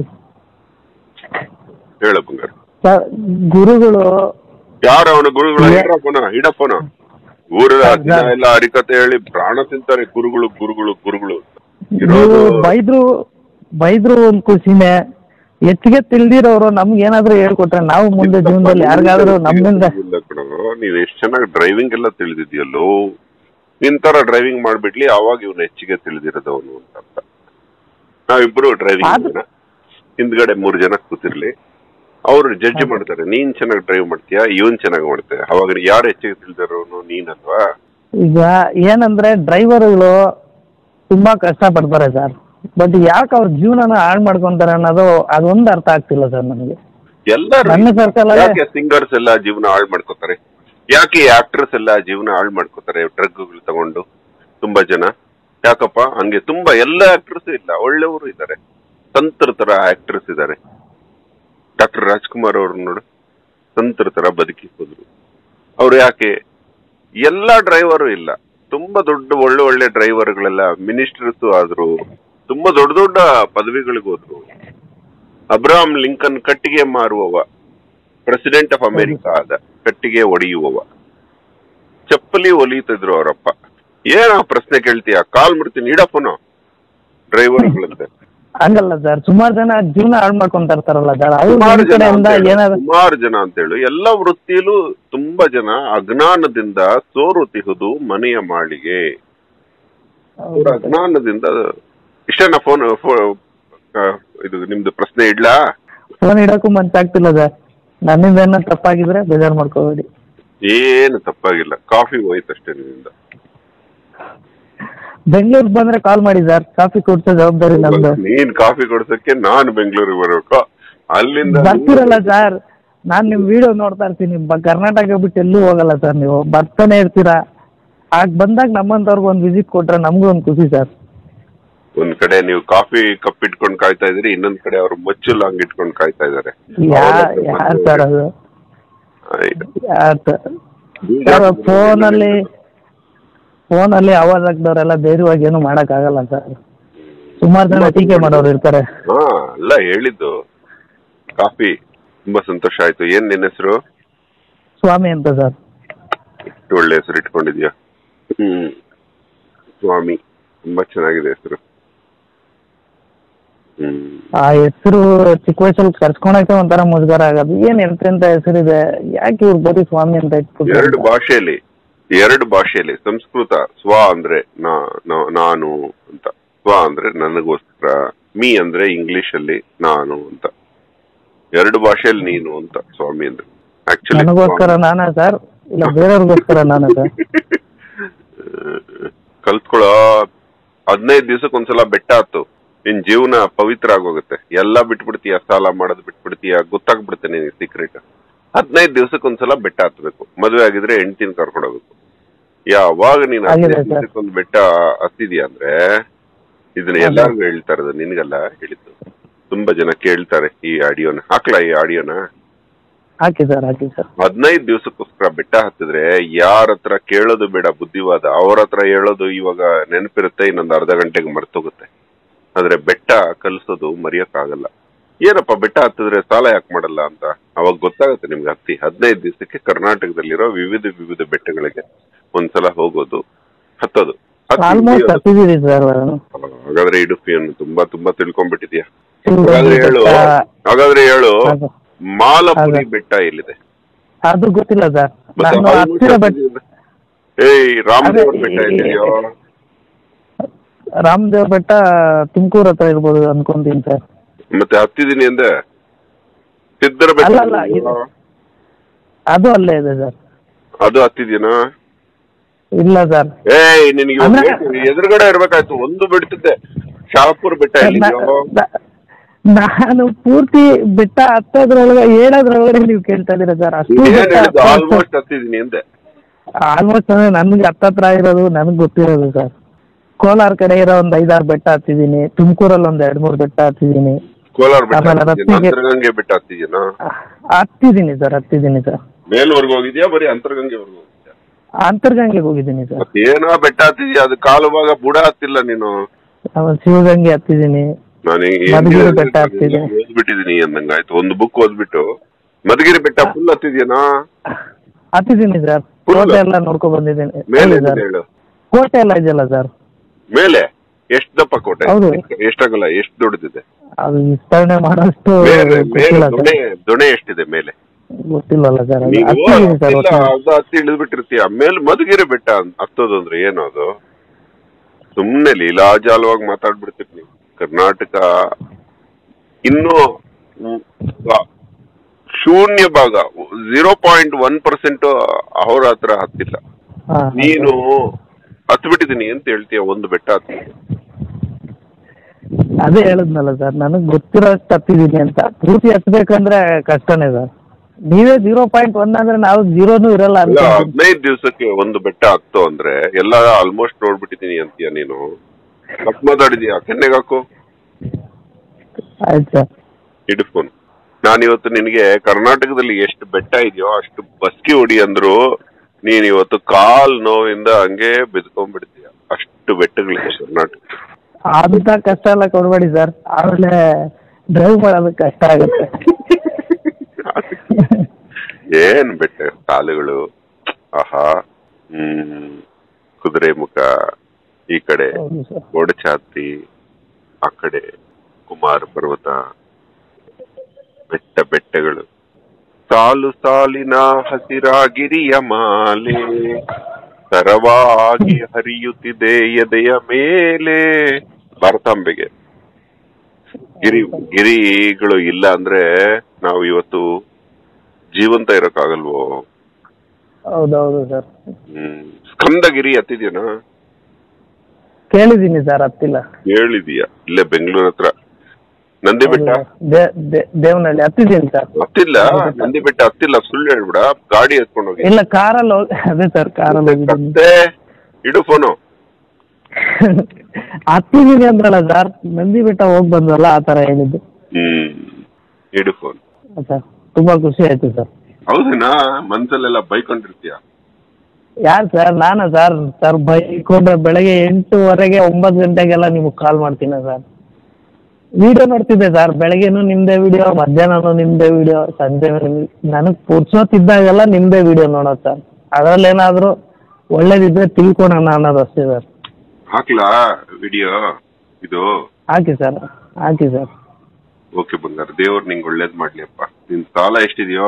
ಹೇಳ ಬಂಗಾರ ಸರ್ ಗುರುಗಳು ಯಾರು ಅವನ ಗುರುಗಳು ಯಾ- ಇಡಪ್ಪನ ಇಡಪ್ಪನ ಊರ ಸರ್, ದಿನ ಸರ್. ಎಲ್ಲ ಹರಿಕತೆ ಹೇಳಿ ಪ್ರಾಣ ತಿಂತಾರೆ ಗುರುಗಳು ಗುರುಗಳು ಗುರುಗಳು ನೀವು ಇರೋದು ಬೈದ್ರು ಬೈದ್ರು ಒಂದ್ ಖುಷಿನೇ ಹೆಚ್ಚಿಗೆ ತಿಳಿದಿರೋರು ನಮ್ಗೆ ಏನಾದ್ರು ಹೇಳ್ಕೊಟ್ರೆ ನಾವು ಮುಂದೆ ಜೀವನದಲ್ಲಿ ಯಾರಿಗಾದ್ರೂ ನಮ್ಮಿಂದ ಇಲ್ಲ ಕಣೋ, ನೀನ್ ಎಷ್ಟ್ ಚೆನ್ನಾಗಿ ಡ್ರೈವಿಂಗ್ ಎಲ್ಲ ತಿಳಿದಿದ್ಯಲ್ಲೋ ನಿನ್ ತರ ಡ್ರೈವಿಂಗ್ ಮಾಡ್ಬಿಡ್ಲಿ ಅವಾಗ ಇವ್ನು ಹೆಚ್ಚಿಗೆ ತಿಳಿದಿರೋದವನು ಅಂತ ಅರ್ಥ ನಾವಿಬ್ರು ಡ್ರೈವಿಂಗ್ ಆದ್ರೆ- ಹಿಂದ್ಗಡೆ ಮೂರ್ ಜನ ಕೂತಿರ್ಲಿ ಅವ್ರು ಜಡ್ಜ್ ಮಾಡ್ತಾರೆ ನೀನ್ ಚೆನ್ನಾಗಿ ಡ್ರೈವ್ ಮಾಡ್ತೀಯಾ ಇವನ್ ಚೆನ್ನಾಗಿ ಮಾಡ್ತೀಯ ಅವಾಗ ಯಾರು ಹೆಚ್ಚಿಗೆ ತಿಳಿದಿರೋನು ನೀನಲ್ವಾ ಈಗ ಏನಂದ್ರೆ ಡ್ರೈವರ್ಗಳು ತುಂಬಾ ಕಷ್ಟ ಪಡ್ತಾರೆ ಸರ್ ಬಟ್ ಯಾಕೆ ಅವ್ರ ಜೀವನನ ಹಾಳು ಮಾಡ್ಕೊಂತಾರೆ ಅನ್ನೋದು ಅದೊಂದು ಅರ್ಥ ಆಗ್ತಿಲ್ಲ ಸರ್ ನನಗೆ ಎಲ್ಲರೂ ನನ್ನ ಸರ್ಕಲ್ ಅಲ್ಲೇ- ಯಾಕೆ ಸಿಂಗರ್ಸ್ ಎಲ್ಲ ಜೀವನ ಹಾಳು ಮಾಡ್ಕೋತಾರೆ ಯಾಕೆ ಆಕ್ಟ್ರೆಸ್ ಎಲ್ಲ ಜೀವನ ಹಾಳು ಮಾಡ್ಕೋತಾರೆ ಡ್ರಗ್ಗಳು ತಗೊಂಡು ತುಂಬಾ ಜನ ಯಾಕಪ್ಪ ಹಂಗೆ ತುಂಬಾ ಎಲ್ಲ ಆಕ್ಟ್ರೆಸ್ ಇಲ್ಲ ಒಳ್ಳೆಯವರು ಇದ್ದಾರೆ ಸಂತರ ತರ ಆಕ್ಟ್ರೆಸ್ ಇದ್ದಾರೆ ಡಾಕ್ಟರ್ ರಾಜ್ಕುಮಾರ್ ಅವ್ರು ನೋಡು ಸಂತರ ತರ ಬದುಕಿ ಹೋದ್ರು ಅವ್ರು ಯಾಕೆ ಎಲ್ಲ ಡ್ರೈವರು ಇಲ್ಲ ತುಂಬಾ ದೊಡ್ಡ ಒಳ್ಳೆ ಒಳ್ಳೆ ಡ್ರೈವರ್ಗಳೆಲ್ಲ ಮಿನಿಸ್ಟರ್ಸ್ ಆದ್ರು ತುಂಬಾ ದೊಡ್ಡ ದೊಡ್ಡ ಪದವಿಗಳಿಗೆ ಹೋದ್ರು ಅಬ್ರಾಹಂ ಲಿಂಕನ್ ಕಟ್ಟಿಗೆ ಮಾರುವವ ಪ್ರೆಸಿಡೆಂಟ್ ಆಫ್ ಅಮೆರಿಕಾ ಆದ ಕಟ್ಟಿಗೆ ಒಡೆಯುವವ ಚಪ್ಪಲಿ ಒಲಿಯುತ್ತಿದ್ರು ಅವರಪ್ಪ ಏನ ಪ್ರಶ್ನೆ ಕೇಳ್ತೀಯ ಕಾಲ್ ಮುಡ್ತೀನಿ ಇಡಪ್ಪನು ಡ್ರೈವರ್ಗಳಂತೆ ಹಂಗಲ್ಲ ಸರ್ ಸುಮಾರು ಜನ ಜೀವನ ಹಾಳು ಮಾಡ್ಕೊಂತ ಇರ್ತಾರಲ್ಲ ಸರ್ ಅವ್ರ ಸುಮಾರು ಒಂದ್ ಜನ ಕಡೆಯಿಂದ ಅಂತ ಹೇಳು, ಏನಾದ್ರು ಸುಮಾರು ಜನ ಅಂತ ಹೇಳು ಎಲ್ಲ ವೃತ್ತಿಯಲ್ಲೂ ತುಂಬಾ ಜನ ಅಜ್ಞಾನದಿಂದ ಸೋರುತಿಹುದು ಮನೆಯ ಮಾಳಿಗೆ ಅವ್ರ ಅಜ್ಞಾನದಿಂದ ಇಷ್ಟೇನ ಫೋನ್ ಇದು ನಿಮ್ದು ಪ್ರಶ್ನೆ ಇಡ್ಲಾ ಫೋನ್ ಇಡಕ್ಕೂ ಮನ್ಸಾಗ್ತಿಲ್ಲ ಸರ್ ನನ್ನಿಂದ ಏನೋ ತಪ್ಪಾಗಿದ್ರೆ ಬೇಜಾರು ಮಾಡ್ಕೋಬೇಡಿ ಏನು ತಪ್ಪಾಗಿಲ್ಲ ಕಾಫಿ ಹೋಯ್ತಷ್ಟೇ ನಿನ್ನಿಂದ ಬೆಂಗಳೂರಿಗೆ ಬಂದ್ರೆ ಕಾಲ್ ಮಾಡಿ ಸರ್ ಕಾಫಿ ಕೊಡ್ಸೋ ಜವಾಬ್ದಾರಿ ನಮ್ದು ನೀನ್ ಕಾಫಿ ಕೊಡ್ಸಕ್ಕೆ ನಾನು ಬೆಂಗಳೂರಿಗೆ ಬರ್ಬೇಕು ಅಲ್ಲಿಂದ ಬರ್ತಿರಲ್ಲ ಸರ್ ನಾನು ನಿಮ್ಮ ವಿಡಿಯೋ ನೋಡ್ತಾ ಇರ್ತೀನಿ ಬ ಕರ್ನಾಟಕ ಬಿಟ್ಟು ಎಲ್ಲೂ ಹೋಗಲ್ಲ ಸರ್ ನೀವು ಬರ್ತಾನೆ ಇರ್ತೀರಾ ಆಗ ಬಂದಾಗ ನಮ್ಮಂಥವ್ರಿಗೆ ಒಂದು ವಿಸಿಟ್ ಕೊಟ್ರೆ ನಮಗೂ ಒಂದು ಖುಷಿ ಸರ್ ಒಂದ್ ಕಡೆ ನೀವು ಕಾಫಿ ಕಪ್ ಇಟ್ಕೊಂಡು ಕಾಯ್ತಾ ಇದ್ರಿ ಇನ್ನೊಂದ್ ಕಡೆ ಅವ್ರು ಮಚ್ಚು ಲಾಂಗ್ ಇಟ್ಕೊಂಡು ಕಾಯ್ತಾ ಇದಾರೆ ಯಾ ಯಾರು ಸರ್ ಅದು ಆಯ್ತು. ಯಾರು ಸರ್ ಸರ್ ಫೋನಲ್ಲಿ ಫೋನಲ್ಲಿ ಅವಾಜ್ ಹಾಕ್ದವ್ರೆಲ್ಲ ಧೈರ್ಯವಾಗಿ ಏನು ಮಾಡೋಕ್ಕಾಗಲ್ಲ ಸರ್ ಸುಮಾರು ಜನ ಟೀಕೆ ಮಾಡೋರು ಇರ್ತಾರೆ ಹಾ ಅಲ್ಲ ಹೇಳಿದ್ದು ಕಾಫಿ ತುಂಬಾ ಸಂತೋಷ ಆಯ್ತು ಏನ್ ನಿನ್ನ ಹೆಸರು ಸ್ವಾಮಿ ಅಂತ ಸರ್ ಎಷ್ಟು ಒಳ್ಳೆ ಹೆಸರು ಇಟ್ಕೊಂಡಿದ್ಯಾ ಹ್ಮ್ ಸ್ವಾಮಿ ತುಂಬಾ ಚೆನ್ನಾಗಿದೆ ಹೆಸರು ಹ್ಮ್ ಆ ಹೆಸರು ಚಿಕ್ಕ ವಯಸ್ಸಲ್ಲಿ ಕರ್ಸ್ಕೊಳಕ್ಕೆ ಒಂಥರ ಮುಜುಗರ ಆಗೋದು ಏನ್ ಎಂತೆಂತ ಹೆಸರಿದೆ ಯಾಕೆ ಇವ್ರು ಬರೀ ಸ್ವಾಮಿ ಅಂತ ಎರಡು ಇಟ್ಬಿಟ್ಟು ಭಾಷೆಯಲ್ಲಿ ಎರಡು ಭಾಷೆಯಲ್ಲಿ ಸಂಸ್ಕೃತ ಸ್ವ ಅಂದ್ರೆ ನಾ- ನಾ- ನಾನು ಅಂತ ಸ್ವ ಅಂದ್ರೆ ನನಗೋಸ್ಕರ ಮೀ ಅಂದ್ರೆ ಇಂಗ್ಲಿಷ್ ಅಲ್ಲಿ ನಾನು ಅಂತ ಎರಡು ಭಾಷೆಯಲ್ಲಿ ನೀನು ಅಂತ ಸ್ವಾಮಿ ಅಂದ್ರೆ ಆಕ್ಚುಲಿ ನನಗೋಸ್ಕರ ನಾನಾ ಸರ್ ಇಲ್ಲ ಬೇರೆಯವ್ರಿಗೋಸ್ಕರ ನಾನಾ ಸರ್ ಕಲ್ತ್ಕೊಳ್ಳೋ ಹದಿನೈದು ದಿವಸಕ್ಕೆ ಒಂದ್ಸಲ ಬೆಟ್ಟ ಹತ್ತು ನಿನ್ ಜೀವನ ಪವಿತ್ರ ಆಗೋಗುತ್ತೆ ಎಲ್ಲ ಬಿಟ್ಬಿಡ್ತೀಯ ಸಾಲ ಮಾಡೋದು ಬಿಟ್ಬಿಡ್ತೀಯ ಗೊತ್ತಾಗ್ಬಿಡುತ್ತೆ ನಿನಗೆ ಸೀಕ್ರೆಟ್ ಹದಿನೈದು ದಿವಸಕ್ಕೆ ಒಂದ್ಸಲ ಬೆಟ್ಟ ಹತ್ಬೇಕು ಮದುವೆ ಆಗಿದ್ರೆ ಹೆಂಡ್ತಿನ ಕರ್ಕೊಂಡು ಹೋಗ್ಬೇಕು ಯಾವಾಗ ನೀನು ಆಗಿದೆ ಹದಿನೈದು ಸರ್. ದಿವಸಕ್ಕೆ ಒಂದು ಬೆಟ್ಟ ಹತ್ತಿದ್ಯಾ ಅಂದ್ರೆ ಇದನ್ನ ಎಲ್ಲಾರ್ಗು ಹೇಳ್ತಾ ಇರೋದು ನಿನ್ಗಲ್ಲ ಹೇಳಿದ್ದು ತುಂಬಾ ಜನ ಕೇಳ್ತಾರೆ ಈ ಆಡಿಯೋನ ಹಾಕ್ಲಾ ಈ ಆಡಿಯೋನ ಹಾಕಿ ಸರ್ ಹಾಕಿ ಸರ್ ಹದಿನೈದು ದಿವಸಕ್ಕೋಸ್ಕರ ಬೆಟ್ಟ ಹತ್ತಿದ್ರೆ ಯಾರ ಹತ್ರ ಕೇಳೋದು ಬೇಡ ಬುದ್ಧಿವಾದ ಅವ್ರ ಹತ್ರ ಹೇಳೋದು ಇವಾಗ ನೆನಪಿರುತ್ತೆ ಇನ್ನೊಂದು ಅರ್ಧ ಗಂಟೆಗೆ ಮರ್ತೋಗುತ್ತೆ ಆದ್ರೆ ಬೆಟ್ಟ ಕಲಿಸೋದು ಮರೆಯಕ್ಕಾಗಲ್ಲ ಏನಪ್ಪ ಬೆಟ್ಟ ಹತ್ತಿದ್ರೆ ಸಾಲ ಯಾಕೆ ಮಾಡಲ್ಲ ಅಂತ ಅವಾಗ ಗೊತ್ತಾಗುತ್ತೆ ನಿಮ್ಗೆ ಹತ್ತಿ ಹದಿನೈದು ದಿವಸಕ್ಕೆ ಕರ್ನಾಟಕದಲ್ಲಿರೋ ವಿವಿಧ ವಿವಿಧ ಬೆಟ್ಟಗಳಿಗೆ ಒಂದ್ಸಲ ಹೋಗೋದು ಹತ್ತೋದು ಹತ್ತಿ ಆಲ್ಮೋಸ್ಟ್ ಇಳಿಯೋದು. ಹತ್ತಿದ್ದೀರಿ ಸರ್ ಹಾಗಾದ್ರೆ ಇಡುಪಿಯನ್ನು ತುಂಬಾ ತುಂಬಾ ತಿಳ್ಕೊಂಡ್ಬಿಟ್ಟಿದ್ಯಾ ಹಾಗಾದ್ರೆ ಹೇಳು ಹಾಗಾದ್ರೆ ಹೇಳು ಅದು- ಮಾಲಪುರಿ ಅದು- ಬೆಟ್ಟ ಎಲ್ಲಿದೆ ಅದು ಗೊತ್ತಿಲ್ಲ ಸರ್ ಮತ್ತೆ ನಾನು almost ಹತ್ತಿರ ಬೆಟ್ಟ ಹತ್ತಿದ್ದೀರ. ಏಯ್ ರಾಮದೇವ್ರ ಅದೇ, ಬೆಟ್ಟ ಈ- ಎಲ್ಲಿದೆಯೋ ರಾಮದೇವ್ ಬೆಟ್ಟ ತುಮಕೂರು ಹತ್ರ ಇರ್ಬೋದು ಅನ್ಕೊಂತೀನಿ ಸರ್ ಮತ್ತೆ ಹತ್ತಿದೀನಿ ಅಂದೆ ಸಿದ್ದರ ಬೆಟ್ಟ ಅಲ್ಲ, ಅಲ್ಲ, ಎಲ್ಲಿದೆಯೋ? ಇದು- ಅದು ಅಲ್ಲೇ ಇದೆ ಸರ್ ಅದು ಹತ್ತಿದೀನಾ ಇಲ್ಲ ಸರ್ ಏಯ್ ನಿನಗೆ ಇವಾಗ ಅಂದ್ರೆ- ಬೇಕು, ಎದುರುಗಡೆ ಇರ್ಬೇಕಾಯ್ತು ಒಂದು ಬಿಡ್ತಿದ್ದೆ ಶಾಪುರ್ ಬೆಟ್ಟ ಎಲ್ಲಿದೆಯೋ ನಾ- ನಾನು ಪೂರ್ತಿ ಬೆಟ್ಟ ಹತ್ತೋದ್ರೊಳಗೆ ಏಳೋದ್ರೊಳಗಡೆ ನೀವು ಕೇಳ್ತಾ ಇದೀರ ಸರ್ ಅಷ್ಟು ಏನ್ ಬೆಟ್ಟ ಹೇಳಿದ್ದು ಆಲ್ಮೋಸ್ಟ್ ಹತ್ತಿದೀನಿ ಅಂದೆ ಆಲ್ಮೋಸ್ಟ್ ಅಂದ್ರೆ ನನ್ಗೆ ಹತ್ತತ್ರ ಇರೋದು ನನಗೆ ಗೊತ್ತಿರೋದು ಸರ್ ಕೋಲಾರ ಕಡೆ ಇರೋ ಒಂದ್ ಐದಾರು ಬೆಟ್ಟ ಹತ್ತಿದೀನಿ ತುಮಕೂರಲ್ಲಿ ಒಂದ್ ಎರಡ್ ಮೂರು ಬೆಟ್ಟ ಹತ್ತಿದೀನಿ ಕೋಲಾರ ಬೆಟ್ಟ ಆಮೇಲೆ ಹತ್ತಿದೀನಾ? ರತ್ನಗಿರಿ- ಅಂತರಗಂಗೆ ಬೆಟ್ಟ ಹತ್ತಿದೀನಾ ಹತ್ತಿದ್ದೀನಿ ಸರ್ ಹತ್ತಿದ್ದೀನಿ ಸರ್ ಮೇಲ್ವರ್ಗು ಹೋಗಿದ್ಯಾ ಬರೀ ಅಂತರಗಂಗೆವರೆಗೂ ಹೋಗಿದ್ಯಾ ಅಂತರ್ಗಂಗೆಗೆ ಹೋಗಿದ್ದೀನಿ ಸರ್ ಮತ್ತೇನೋ ಬೆಟ್ಟ ಹತ್ತಿದ್ಯಾ ಅದು ಕಾಲು ಭಾಗ ಬುಡ ಹತ್ತಿಲ್ಲ ನೀನು ಆಮೇಲೆ ಶಿವಗಂಗೆ ಹತ್ತಿದ್ದೀನಿ ನಾನು ಮಧುಗಿರಿ ಬೆಟ್ಟ ಹತ್ತಿದೆ. ಓದ್ಬಿಟ್ಟಿದೀನಿ ಅಂದಂಗಾಯ್ತು ಒಂದು ಬುಕ್ ಓದ್ಬಿಟ್ಟು ಮಧುಗಿರಿ ಬೆಟ್ಟ ಫುಲ್ ಹತ್ತಿದ್ಯಾನಾ ಹತ್ತಿದ್ದೀನಿ ಸರ್ Full? ಕೋಟೆ ಎಲ್ಲ ನೋಡ್ಕೊಂಡ್ ಬಂದಿದ್ದೀನಿ ಮೇಲೆ ಹೌದು ಸರ್ ಹೇಳು ಕೋಟೆ ಎಲ್ಲ ಇದೆಯಲ್ಲ ಸರ್ ಮೇಲೆ ಎಷ್ಟು ದಪ್ಪ ಕೋಟೆ ಹೌದು. ಎಷ್ಟಾಗಲ್ಲ ಎಷ್ಟು ದೊಡ್ಡದಿದೆ ಅದು ವಿಸ್ತರಣೆ ಮಾಡೋಷ್ಟು ಮೇಲೆ ಮೇಲೆ ಗೊತ್ತಿಲ್ಲ ಸರ್ ದೊಣೆ ದೊಣೆ ಎಷ್ಟಿದೆ ಮೇಲೆ ಗೊತ್ತಿಲ್ಲಲ್ಲ ಸರ್ ಅದು ನೀವು ಹತ್ತಿದ್ದೀನಿ ಸರ್ ಹತ್ತಿಲ್ಲ, ಒಟ್ಟು. ಅದು ಹತ್ತಿ ಇಳಿದ್ಬಿಟ್ಟಿರ್ತೀಯ ಮೇಲೆ ಮಧುಗಿರಿ ಬೆಟ್ಟ ಅಂತ- ಹತ್ತೋದು ಅಂದ್ರೆ ಏನು ಅದು ಸುಮ್ನೆ ಲೀಲಾಜಾಲವಾಗಿ ಮಾತಾಡ್ಬಿಡ್ತೀರಿ ನೀವು ಕರ್ನಾಟಕ ಇನ್ನೂ ಉ- ಆ- ಶೂನ್ಯ ಭಾಗ ಝೀರೋ ಪಾಯಿಂಟ್ ಒನ್ ಪರ್ಸೆಂಟ್ ಅವ್ರ ಹತ್ರ ಹತ್ತಿಲ್ಲ ಹಾ, ಹಾ. ನೀನು ಹತ್ತು ಬಿಟ್ಟಿದ್ದೀನಿ ಅಂತ ಹೇಳ್ತೀಯ ಒಂದು ಬೆಟ್ಟ ಹತ್ತಿ ಅದೇ ಹೇಳಿದ್ನಲ್ಲ ಸರ್ ನನಗೆ ಗೊತ್ತಿರೋಷ್ಟು ಹತ್ತಿದ್ದೀನಿ ಅಂತ ಪೂರ್ತಿ ಹತ್ಬೇಕಂದ್ರೆ ಕಷ್ಟನೇ ಸರ್ ನೀವೇ ಜೀರೋ ಪಾಯಿಂಟ್ ಒನ್ ಅಂದ್ರೆ ನಾವು ಜೀರೋನು ಇರಲ್ಲ ಇಲ್ಲ ಅಂತ ಹದಿನೈದು ದಿವಸಕ್ಕೆ ಒಂದು ಬೆಟ್ಟ ಹತ್ತು ಅಂದ್ರೆ ಎಲ್ಲ ಆಲ್ಮೋಸ್ಟ್ ನೋಡ್ಬಿಟ್ಟಿದ್ದೀನಿ ಅಂತೀಯ ನೀನು ತಪ್ಪು ಮಾತಾಡಿದ್ಯಾ ಕೆನ್ನೆಗೆ ಹಾಕು ಆಯ್ತು ಸರ್ ಇಡು ಫೋನ್ ನಾನಿವತ್ತು ನಿನಗೆ ಕರ್ನಾಟಕದಲ್ಲಿ ಎಷ್ಟು ಬೆಟ್ಟ ಇದೆಯೋ ಅಷ್ಟು ಬಸ್ಕಿ ಹೊಡಿ ಅಂದ್ರು ನೀನ್ ಇವತ್ತು ಕಾಲ್ ನೋವಿಂದ ಹಂಗೆ ಬಿದ್ಕೊಂಡ್ಬಿಡ್ತೀಯ ಅಷ್ಟು ಬೆಟ್ಟಗಳಿದೆ ಕರ್ನಾಟಕ ಅಂತ ಕಷ್ಟ ಎಲ್ಲ ಕೊಡ್ಬೇಡಿ ಸರ್ ಆಮೇಲೆ ಡ್ರೈವ್ ಮಾಡೋದಕ್ಕೆ ಕಷ್ಟ ಆಗುತ್ತೆ ಏನ್ ಬೆಟ್ಟ ಕಾಲುಗಳು ಆಹಾ ಹ್ಮ್ ಕುದುರೆ ಮುಖ ಈ ಕಡೆ ಹೌದು ಸರ್ ಗೋಡಚಾತ್ರಿ ಆ ಕಡೆ ಕುಮಾರ ಪರ್ವತ ಬೆಟ್ಟ ಬೆಟ್ಟಗಳು ಸಾಲು ಸಾಲಿನ ಹಸಿರಾಗಿರಿಯ ಮಾಲೆ ಸರವಾಗಿ ಹರಿಯುತ್ತಿದೆ ಎದೆಯ ಮೇಲೆ ಭಾರತಾಂಬೆಗೆ ಗಿರಿ ಗಿರಿಗಳು ಇಲ್ಲ ಅಂದ್ರೆ ನಾವು ಇವತ್ತು ಜೀವಂತ ಇರಕ್ಕಾಗಲ್ವೋ ಹೌದೌದು ಸರ್ ಹ್ಮ್ ಸ್ಕಂದಗಿರಿ ಹತ್ತಿದ್ಯನಾ ಕೇಳಿದ್ದೀನಿ ಸರ್ ಹತ್ತಿಲ್ಲ ಹೇಳಿದೀಯ ಇಲ್ಲೇ ಬೆಂಗಳೂರು ಹತ್ರ ನಂದಿ ಬೆಟ್ಟ ದೇ- ದೇ- ದೇವನಹಳ್ಳಿ ಹತ್ತಿದ್ದೀನಿ ಸರ್ ಹತ್ತಿಲ್ಲ ನಂದಿ ಬೆಟ್ಟ ಹತ್ತಿಲ್ಲ ಸುಳ್ಳು ಹೇಳ್ಬಿಡ ಗಾಡಿ ಎತ್ಕೊಂಡು ಹೋಗಿ ಇಲ್ಲ ಕಾರಲ್ಲಿ ಹೋಗಿ ಅದೇ ಸರ್ ಕಾರಲ್ಲಿ ಹೋಗಿದ್ದೀನಿ ಮತ್ತೆ ಇಡು ಫೋನು ಹತ್ತಿದ್ದೀನಿ ಅಂದ್ರಲ್ಲ ಸರ್ ನಂದಿ ಬೆಟ್ಟ ಹೋಗಿ ಬಂದ್ರಲ್ಲ ಆ ಥರ ಹೇಳಿದ್ದು ಹ್ಮ್ ಇಡು ಫೋನ್ ಸರ್ ತುಂಬಾ ಖುಷಿ ಆಯ್ತು ಸರ್ ಹೌದೇನಾ ಮನ್ಸಲ್ಲೆಲ್ಲ ಬೈಕೊಂಡಿರ್ತೀಯ ಯಾರು ಸರ್ ನಾನಾ ಸರ್ ಸರ್ ಬೈಕೊಂಡ್ರೆ ಬೆಳಗ್ಗೆ ಎಂಟೂವರೆಗೆ ಒಂಬತ್ತು ಗಂಟೆಗೆಲ್ಲ ನಿಮಗೆ ಕಾಲ್ ಮಾಡ್ತೀನಿ ಸರ್ ವಿಡಿಯೋ ನೋಡ್ತಿದ್ದೆ ಸರ್ ಬೆಳಗ್ಗೆನೂ ನಿಮ್ಮದೇ ವಿಡಿಯೋ ಮಧ್ಯಾಹ್ನನೂ ನಿಮ್ಮದೇ ವಿಡಿಯೋ ಸಂಜೆ ನನಗೆ ಪುರ್ಸೋತಿದ್ದಾಗೆಲ್ಲ ನಿಮ್ಮದೇ ವಿಡಿಯೋ ನೋಡೋದು ಸರ್ ಅದರಲ್ಲೇನಾದರೂ ಒಳ್ಳೇದಿದ್ರೆ ತಿಳ್ಕೊಳೋಣ ಅನ್ನೋದು ಅಷ್ಟೇ ಸರ್ ಹಾಕ್ಲಾ ವಿಡಿಯೋ ಇದು ಹಾಕಿ ಸರ್ ಹಾಕಿ ಸರ್ ಓಕೆ ಬಂಗಾರ ದೇವ್ರು ನಿಂಗೆ ಒಳ್ಳೇದ್ ಮಾಡ್ಲಿ ಅಪ್ಪ ನಿನ್ ಸಾಲ ಎಷ್ಟಿದೆಯೋ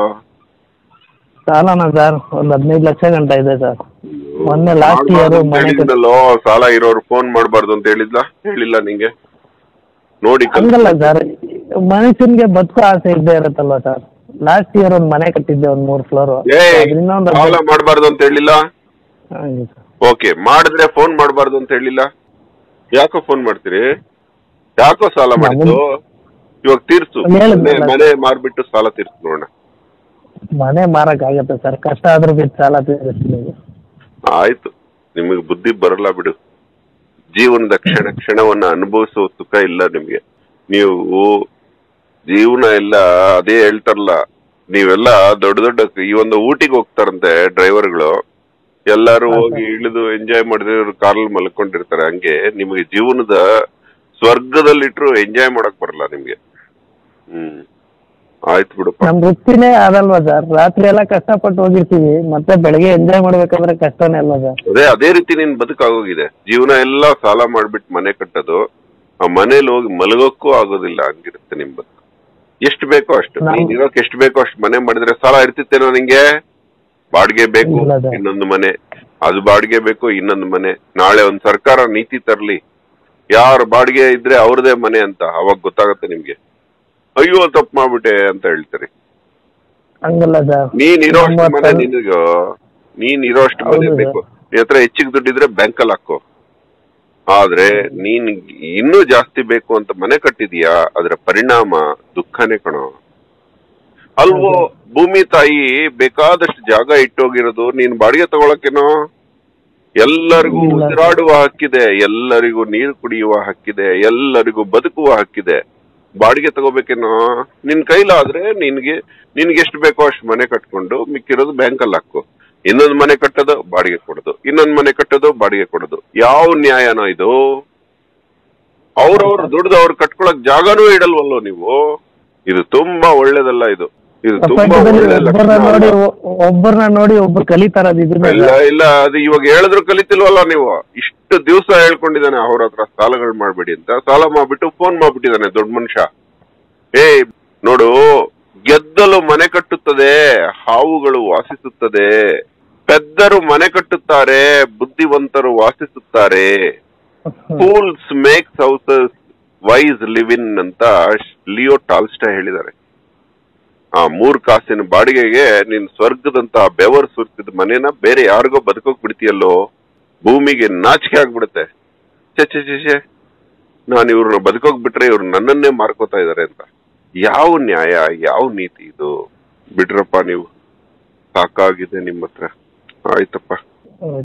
ಸಾಲನ ಸರ್ ಒಂದು ಹದಿನೈದು ಲಕ್ಷ ಗಂಟ ಇದೆ ಸರ್ ಮೊನ್ನೆ ಲಾಸ್ಟ್ ಇಯರ್ ಮನೆ ಕಟ್ಟಿ- ಹೇಳಿದ್ನಲ್ಲೋ ಸಾಲ ಇರೋರು ಫೋನ್ ಮಾಡಬಾರ್ದು ಅಂತ ಹೇಳಿದ್ಲ ಹೇಳಿಲ್ಲ ನಿಂಗೆ ನೋಡಿ ಕಲ್ತ್ಕೊ. ಹಂಗಲ್ಲ ಸರ್ ಮನುಷ್ಯನ್ಗೆ ಬದುಕೋ ಆಸೆ ಇದ್ದೇ ಇರುತ್ತಲ್ವ ಸರ್ ಲಾಸ್ಟ್ ಇಯರ್ ಒಂದು ಮನೆ ಕಟ್ಟಿದ್ದೆ ಒಂದು ಮೂರು ಫ್ಲೋರ್ ಏಯ್ ಇನ್ನೊಂದು ಸಾಲ ಮಾಡಬಾರ್ದು ಅಂತ ಹೇಳಿಲ್ಲ ಹಾಗೆ ಸರ್ ಓಕೆ ಮಾಡಿದ್ರೆ ಫೋನ್ ಮಾಡಬಾರ್ದು ಅಂತ ಹೇಳಿಲ್ಲ ಯಾಕೋ ಫೋನ್ ಮಾಡ್ತೀರಿ ಯಾಕೋ ಸಾಲ ಮಾಡಿದ್ದು ಇವಾಗ ತೀರ್ಸು ಒಂದ್ ಹೇಳಿದ್ನಲ್ಲ. ಮನೆ- ಮನೆ ಮಾರ್ಬಿಟ್ಟು ಸಾಲ ತೀರ್ಸು ನೋಡೋಣ ಮನೆ ಮಾರಕ್ ಆಗತ್ತೆ ಸರ್ ಕಷ್ಟ ಆದ್ರೂ ಬಿದ್ದು ಸಾಲ ತೀರಿಸ್ತೀನಿ ಆಯ್ತು ನಿಮಗೆ ಬುದ್ಧಿ ಬರಲ್ಲ ಬಿಡು ಜೀವನದ ಕ್ಷಣ ಕ್ಷಣವನ್ನ ಅನುಭವಿಸುವ ಸುಖ ಇಲ್ಲ ನಿಮ್ಗೆ ನೀವು ಜೀವನ ಎಲ್ಲ ಅದೇ ಹೇಳ್ತಾರಲ್ಲ ನೀವೆಲ್ಲ ದೊಡ್ಡ ದೊಡ್ಡ ಈ ಒಂದು ಊಟಿಗೆ ಹೋಗ್ತಾರಂತೆ ಡ್ರೈವರ್ಗಳು ಎಲ್ಲಾರು ಹೋಗಿ ಇಳಿದು ಎಂಜಾಯ್ ಮಾಡಿದ್ರೆ ಇವ್ರು ಕಾರಲ್ಲಿ ಮಲ್ಕೊಂಡಿರ್ತಾರೆ ಹಂಗೆ ನಿಮಗೆ ಜೀವನದ ಸ್ವರ್ಗದಲ್ಲಿಟ್ರು ಎಂಜಾಯ್ ಮಾಡಕ್ ಬರಲ್ಲ ನಿಮ್ಗೆ ಹ್ಮ್ ಆಯ್ತು ಬಿಡಪ್ಪ ನಮ್ ವೃತ್ತಿನೇ ಅದಲ್ವಾ ಸರ್ ರಾತ್ರಿ ಎಲ್ಲ ಕಷ್ಟಪಟ್ಟು ಹೋಗಿರ್ತೀವಿ ಮತ್ತೆ ಬೆಳಗ್ಗೆ ಎಂಜಾಯ್ ಮಾಡ್ಬೇಕಂದ್ರೆ ಕಷ್ಟನೇ ಅಲ್ವಾ ಸರ್ ಅದೇ ಅದೇ ರೀತಿ ನಿನ್ ಬದುಕಾಗೋಗಿದೆ ಜೀವನ ಎಲ್ಲ ಸಾಲ ಮಾಡ್ಬಿಟ್ಟು ಮನೆ ಕಟ್ಟೋದು ಆ ಮನೇಲಿ ಹೋಗಿ ಮಲಗೋಕ್ಕೂ ಆಗೋದಿಲ್ಲ ಹಂಗಿರುತ್ತೆ ನಿಮ್ ಬದುಕು ಎಷ್ಟು ಬೇಕೋ ಅಷ್ಟು ನಾವು- ನೀನ್ ಇರೋಕ್ ಎಷ್ಟು ಬೇಕೋ ಅಷ್ಟು ಮನೆ ಮಾಡಿದ್ರೆ ಸಾಲ ಇರ್ತಿತ್ತೇನೋ ನಿಂಗೆ ಬಾಡಿಗೆ ಬೇಕು ಇಲ್ಲ ಸರ್. ಇನ್ನೊಂದು ಮನೆ ಅದು ಬಾಡಿಗೆ ಬೇಕು ಇನ್ನೊಂದು ಮನೆ ನಾಳೆ ಒಂದ್ ಸರ್ಕಾರ ನೀತಿ ತರ್ಲಿ ಯಾರ ಬಾಡಿಗೆ ಇದ್ರೆ ಅವ್ರದೇ ಮನೆ ಅಂತ ಅವಾಗ ಗೊತ್ತಾಗತ್ತೆ ನಿಮ್ಗೆ ಅಯ್ಯೋ ತಪ್ಪು ಮಾಡ್ಬಿಟ್ಟೆ ಅಂತ ಹೇಳ್ತಾರೆ ಹಂಗಲ್ಲ ಸರ್ ನೀನ್ ಇರೋಷ್ಟು ನಮ್ಮ ಮನೆ ತನ್- ನಿನಗೆ ನೀನ್ ಇರೋಷ್ಟು ಮನೆ ಹೌದು ಬೇಕು ನಿನ್ ಹತ್ರ ಹೆಚ್ಚಿಗೆ ದುಡ್ಡಿದ್ರೆ ಬ್ಯಾಂಕಲ್ಲಿ ಹಾಕೋ ಆದ್ರೆ ನೀನ್ ಇನ್ನೂ ಜಾಸ್ತಿ ಬೇಕು ಅಂತ ಮನೆ ಕಟ್ಟಿದೀಯಾ ಅದರ ಪರಿಣಾಮ ದುಃಖನೇ ಕಣೋ ಅಲ್ವೋ ಭೂಮಿ ತಾಯಿ ಬೇಕಾದಷ್ಟು ಜಾಗ ಇಟ್ಟೋಗಿರೋದು ನೀನ್ ಬಾಡಿಗೆ ತಗೊಳಕೇನೋ ಎಲ್ಲರಿಗೂ ಇಲ್ಲ. ಉಸಿರಾಡುವ ಹಕ್ಕಿದೆ ಎಲ್ಲರಿಗೂ ನೀರು ಕುಡಿಯುವ ಹಕ್ಕಿದೆ ಎಲ್ಲರಿಗೂ ಬದುಕುವ ಹಕ್ಕಿದೆ ಬಾಡಿಗೆ ತಗೋಬೇಕೇನೋ ನಿನ್ ಕೈಲಾದ್ರೆ ನಿನ್ಗೆ ನಿನ್ಗೆ ಎಷ್ಟು ಬೇಕೋ ಅಷ್ಟು ಮನೆ ಕಟ್ಕೊಂಡು ಮಿಕ್ಕಿರೋದು ಬ್ಯಾಂಕಲ್ಲಿ ಹಾಕು ಇನ್ನೊಂದು ಮನೆ ಕಟ್ಟೋದು ಬಾಡಿಗೆ ಕೊಡೋದು ಇನ್ನೊಂದು ಮನೆ ಕಟ್ಟೋದು ಬಾಡಿಗೆ ಕೊಡೋದು ಯಾವ ನ್ಯಾಯನೋ ಇದು ಅವ್ರವ್ರ ದುಡ್ದು ಅವ್ರು ಕಟ್ಕೊಳಕ್ ಜಾಗನೂ ಇಡಲ್ವಲ್ಲೋ ನೀವು ಇದು ತುಂಬಾ ಒಳ್ಳೇದಲ್ಲ ಇದು ಇದು ತುಂಬಾ ಪ್ರಪಂಚದಲ್ಲಿ ಒಳ್ಳೆ ಒಬ್ಬರನ್ನ ಲಕ್ಷಣ ನೋಡಿ ಅಲ್ಲ. ಒಬ್ಬರನ್ನ ನೋಡಿ ಒಬ್ರು ಕಲಿತಾರದು ಇದನ್ನ ಇಲ್ಲ ಇಲ್ಲ ಅದು ಇವಾಗ ಹೇಳಿದ್ರು ಕಲಿತಿಲ್ವಲ್ಲ ನೀವು ಇಷ್ಟು ದಿವಸ ಹೇಳ್ಕೊಂಡಿದ್ದಾನೆ ಅವ್ರ ಹತ್ರ ಸಾಲಗಳು ಮಾಡ್ಬೇಡಿ ಅಂತ ಸಾಲ ಮಾಡ್ಬಿಟ್ಟು ಫೋನ್ ಮಾಡ್ಬಿಟ್ಟಿದ್ದಾನೆ ದೊಡ್ಡ ಮನುಷ್ಯ ಏ ನೋಡು ಗೆದ್ದಲು ಮನೆ ಕಟ್ಟುತ್ತದೆ ಹಾವುಗಳು ವಾಸಿಸುತ್ತದೆ ಪೆದ್ದರು ಮನೆ ಕಟ್ಟುತ್ತಾರೆ ಬುದ್ಧಿವಂತರು ವಾಸಿಸುತ್ತಾರೆ fools makes houses wise live in ಅಂತ ಲಿಯೋ ಟಾಲ್ಸ್ಟಾ ಹೇಳಿದ್ದಾರೆ ಆ ಮೂರ್ ಕಾಸಿನ ಬಾಡಿಗೆಗೆ ನೀನ್ ಸ್ವರ್ಗದಂತ ಬೆವರು ಸುರಿಸಿದ ಮನೇನ ಬೇರೆ ಯಾರಿಗೋ ಬದುಕೋಕ್ ಬಿಡ್ತೀಯಲ್ಲೋ ಭೂಮಿಗೆ ನಾಚಿಕೆ ಆಗ್ಬಿಡುತ್ತೆ ಛೆ ಛೆ ಛೆ ಛೆ ನಾನು ಇವ್ರನ್ನ ಬದುಕೋಕ್ ಬಿಟ್ರೆ ಇವ್ರು ನನ್ನನ್ನೇ ಮಾರ್ಕೋತಾ ಇದಾರೆ ಅಂತ ಯಾವ ನ್ಯಾಯ ಯಾವ ನೀತಿ ಇದು ಬಿಡ್ರಪ್ಪ ನೀವು ಸಾಕಾಗಿದೆ ನಿಮ್ಮ ಹತ್ರ ಆಯ್ತಪ್ಪ